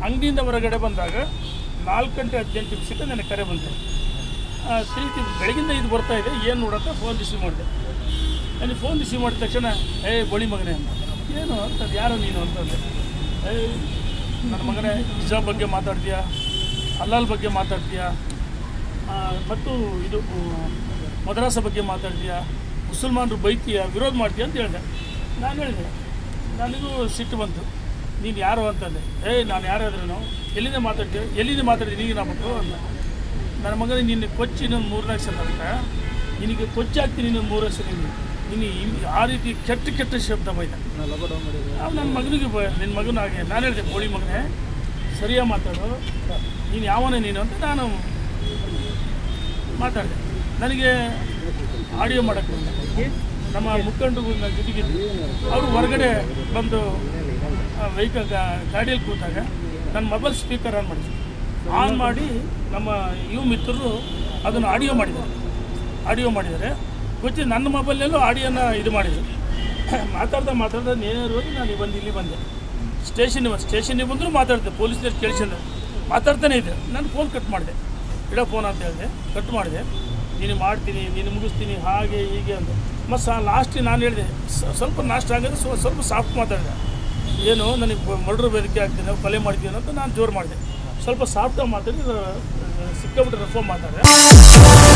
ಅಂಗಡಿಯಿಂದ ಹೊರಗಡೆ ಬಂದಾಗ ನಾಲ್ಕು ಗಂಟೆ ಹದಿನೆಂಟು ನಿಮಿಷಕ್ಕೆ ನನಗೆ ಕರೆ ಬಂತು ಆ, ಪ್ರೀತಿ ಬೆಳಗಿಂದ ಇದು ಬರ್ತಾ ಇದೆ ಏನು ನೋಡಂತ ಫೋನ್ ರಿಸೀವ್ ಮಾಡಿದೆ ನನಗೆ ಫೋನ್ ರಿಸೀವ್ ಮಾಡಿದ ತಕ್ಷಣ ಏ ಬಳಿ ಮಗನೇ ಅಂತ ಏನು ಅಂತಂದು ಯಾರು ನೀನು ಅಂತಂದೆ ಏ ನನ್ನ ಮಗನೇ ಹಿಜಾಬ್ ಬಗ್ಗೆ ಮಾತಾಡ್ತೀಯಾ ಅಲ್ಲಾಲ್ ಬಗ್ಗೆ ಮಾತಾಡ್ತೀಯಾ ಆ, ಮತ್ತು ಇದು ಆ, ಮದ್ರಾಸ ಬಗ್ಗೆ ಮಾತಾಡ್ತೀಯಾ ಮುಸಲ್ಮಾನರು ಬೈತೀಯ ವಿರೋಧ ಮಾಡ್ತೀಯ ಅಂತ ಹೇಳಿದೆ ನಾನು ಹೇಳಿದೆ ನನಗೂ ಸಿಟ್ಟು ಬಂತು ನೀನು ಯಾರು ಅಂತಂದೆ ಏಯ್ ನಾನು ಯಾರಾದ್ರೂ ಎಲ್ಲಿಂದ ಮಾತಾಡ್ತೀಯ ಎಲ್ಲಿಂದ ಮಾತಾಡ್ತೀನಿ ಈಗ ನಾ ಅಂತ ನನ್ನ ಮಗನಿಗೆ ನಿನ್ನ ಕೊಚ್ಚಿ ಇನ್ನೊಂದು ಮೂರ್ನಾಲ್ಕು ಸಲ ಅಂತ ನಿನಗೆ ಕೊಚ್ಚಿ ಹಾಕ್ತೀನಿ ಇನ್ನೊಂದು ಮೂರು ವರ್ಷ ನೀನು ನೀನು ಈ- ಆ ರೀತಿ ಕೆಟ್ಟ ಕೆಟ್ಟ ಶಬ್ದ ಬೈದ ಅವ್ನು ನನ್ನ ಮಗನಿಗೆ ಬ ನಿನ್ನ ಮಗನ ಹಾಗೆ ನಾನು ಹೇಳಿದೆ ಕೋಳಿ ಮಗನೇ ಸರಿಯಾಗಿ ಮಾತಾಡು ನೀನು ಯಾವನೇ ನೀನು ಅಂತ ನಾನು ಮಾತಾಡಿದೆ ನನಗೆ ಆಡಿಯೋ ಮಾಡೋಕ್ಕೆ ಬಂದೆ ನಮ್ಮ ಮುಖಂಡರು ನನ್ನ ಜೊತೆಗಿದ್ದು ಅವರು ಹೊರಗಡೆ ಬಂದು ವೆಹಿಕಲ್ ಗಾಡಿಯಲ್ಲಿ ಕೂತಾಗ ನನ್ನ ಮೊಬೈಲ್ ಸ್ಪೀಕರ್ ಆನ್ ಮಾಡಿದ್ರು ಆನ್ ಮಾಡಿ ನಮ್ಮ ಇವು ಮಿತ್ರರು ಅದನ್ನು ಆಡಿಯೋ ಮಾಡಿದ್ದಾರೆ ಆಡಿಯೋ ಮಾಡಿದ್ದಾರೆ ಗೊತ್ತಿ ನನ್ನ ಮೊಬೈಲಲ್ಲೂ ಆಡಿಯೋನ ಇದು ಮಾಡಿದರು ಮಾತಾಡ್ತಾ ಮಾತಾಡ್ತಾ ನೇರವಾಗಿ ನಾನು ಬಂದು ಇಲ್ಲಿ ಬಂದೆ ಸ್ಟೇಷನ್ ಸ್ಟೇಷನ್ಗೆ ಬಂದರೂ ಮಾತಾಡಿದೆ ಪೊಲೀಸ್ನವ್ರು ಕೇಳಿಸಿದ್ರೆ ಮಾತಾಡ್ತಾನೆ ಇದ್ದೆ ನಾನು ಫೋನ್ ಕಟ್ ಮಾಡಿದೆ ಇಡೋ ಫೋನ್ ಅಂತ ಹೇಳಿದೆ ಕಟ್ ಮಾಡಿದೆ ನೀನು ಮಾಡ್ತೀನಿ ನೀನು ಮುಗಿಸ್ತೀನಿ ಹಾಗೆ ಹೀಗೆ ಅಂತ ಮತ್ತು ಸಹ ಲಾಸ್ಟಿಗೆ ನಾನು ಹೇಳಿದೆ ಸ- ಸ್ವಲ್ಪ ನಾಷ್ಟ ಆಗಿದೆ ಸ್ವ- ಸ್ವಲ್ಪ ಸಾಫ್ಟ್ ಮಾತಾಡಿದೆ ಏನು ನನಗೆ ಮರ್ಡ್ರ್ ಬೆದರಿಕೆ ಆಗ್ತೀನಿ ಕೊಲೆ ಮಾಡ್ತೀನಿ ಅಂತ ನಾನು ಜೋರು ಮಾಡಿದೆ ಸ್ವಲ್ಪ ಸಾಫ್ಟಾಗಿ ಮಾತಾಡಿ ಸಿಕ್ಕಾಬಿಟ್ಟು ರಫ ಮಾತಾಡಿದೆ